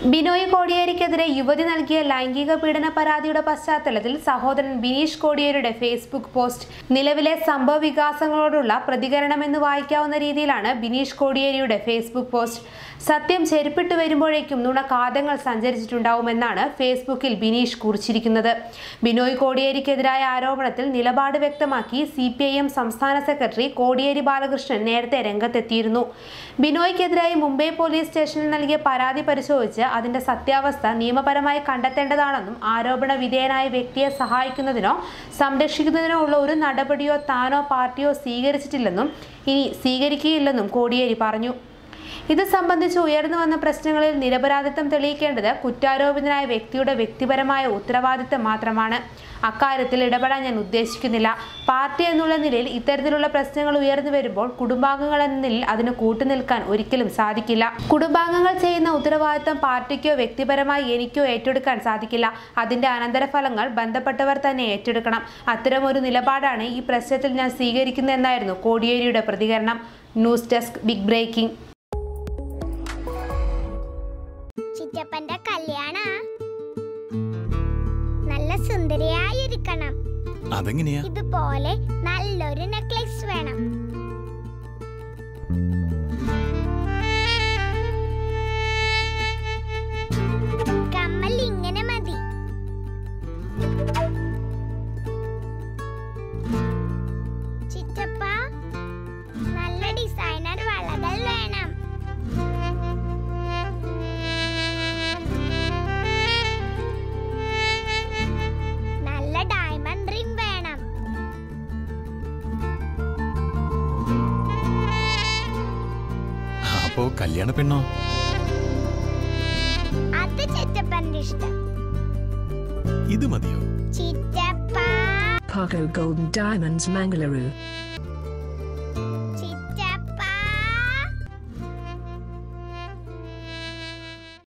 ബിനോയ് കോടിയേരിക്കെതിരെ യുവതി നൽകിയ ലൈംഗിക പീഡന പരാതിയുടെ പശ്ചാത്തലത്തിൽ സഹോദരൻ ബിനീഷ് കോടിയേരിയുടെ ഫേസ്ബുക്ക് പോസ്റ്റ് നിലവിലെ സംഭവ വികാസങ്ങളോടുള്ള പ്രതികരണമെന്ന് വായിക്കാവുന്ന രീതിയിലാണ് ബിനീഷ് കോടിയേരിയുടെ ഫേസ്ബുക്ക് പോസ്റ്റ് സത്യം ചെരുപ്പിട്ട് വരുമ്പോഴേക്കും നുണ കാതങ്ങൾ സഞ്ചരിച്ചിട്ടുണ്ടാവുമെന്നാണ് ഫേസ്ബുക്കിൽ ബിനീഷ് കുറിച്ചിരിക്കുന്നത് ബിനോയ് കോടിയേരിക്കെതിരായ ആരോപണത്തിൽ നിലപാട് വ്യക്തമാക്കി സി സംസ്ഥാന സെക്രട്ടറി കോടിയേരി ബാലകൃഷ്ണൻ നേരത്തെ രംഗത്തെത്തിയിരുന്നു ബിനോയ്ക്കെതിരായി മുംബൈ പോലീസ് സ്റ്റേഷനിൽ നൽകിയ പരാതി പരിശോധിച്ച് അതിന്റെ സത്യാവസ്ഥ നിയമപരമായി കണ്ടെത്തേണ്ടതാണെന്നും ആരോപണ വിധേയനായ വ്യക്തിയെ സഹായിക്കുന്നതിനോ സംരക്ഷിക്കുന്നതിനോ ഉള്ള ഒരു നടപടിയോ താനോ പാർട്ടിയോ സ്വീകരിച്ചിട്ടില്ലെന്നും ഇനി സ്വീകരിക്കുകയില്ലെന്നും കോടിയേരി പറഞ്ഞു ഇത് സംബന്ധിച്ച് ഉയർന്നു വന്ന പ്രശ്നങ്ങളിൽ നിരപരാധിത്വം തെളിയിക്കേണ്ടത് കുറ്റാരോപിതനായ വ്യക്തിയുടെ വ്യക്തിപരമായ ഉത്തരവാദിത്തം മാത്രമാണ് അക്കാര്യത്തിൽ ഇടപെടാൻ ഞാൻ ഉദ്ദേശിക്കുന്നില്ല പാർട്ടി എന്നുള്ള നിലയിൽ ഇത്തരത്തിലുള്ള പ്രശ്നങ്ങൾ ഉയർന്നു വരുമ്പോൾ കുടുംബാംഗങ്ങൾ എന്ന നിലയിൽ അതിന് കൂട്ടുനിൽക്കാൻ ഒരിക്കലും സാധിക്കില്ല കുടുംബാംഗങ്ങൾ ചെയ്യുന്ന ഉത്തരവാദിത്തം പാർട്ടിക്കോ വ്യക്തിപരമായി എനിക്കോ ഏറ്റെടുക്കാൻ സാധിക്കില്ല അതിന്റെ അനന്തരഫലങ്ങൾ ബന്ധപ്പെട്ടവർ തന്നെ ഏറ്റെടുക്കണം അത്തരമൊരു നിലപാടാണ് ഈ പ്രശ്നത്തിൽ ഞാൻ സ്വീകരിക്കുന്നതെന്നായിരുന്നു കോടിയേരിയുടെ പ്രതികരണം ന്യൂസ് ഡെസ്ക് ബിഗ് ബ്രേക്കിംഗ് ചിറ്റപ്പന്റെ കല്യാണ നല്ല സുന്ദരിയായിരിക്കണം അതെങ്ങനെയാ ഇതുപോലെ നല്ലൊരു നെക്ലസ് വേണം കമ്മൽ ഇങ്ങനെ മതി ചിറ്റപ്പ നല്ല ഡിസൈനർ വളകൾ വേണം നല്ല ഡയമണ്ട് റിംഗ് വേണം അപ്പോ കല്യാണ പെണ്ണോ അത് ചിറ്റപ്പന്റെ ഇഷ്ടം ഇത് മതിയോ ചിറ്റപ്പ Paco Golden Diamonds Mangaluru.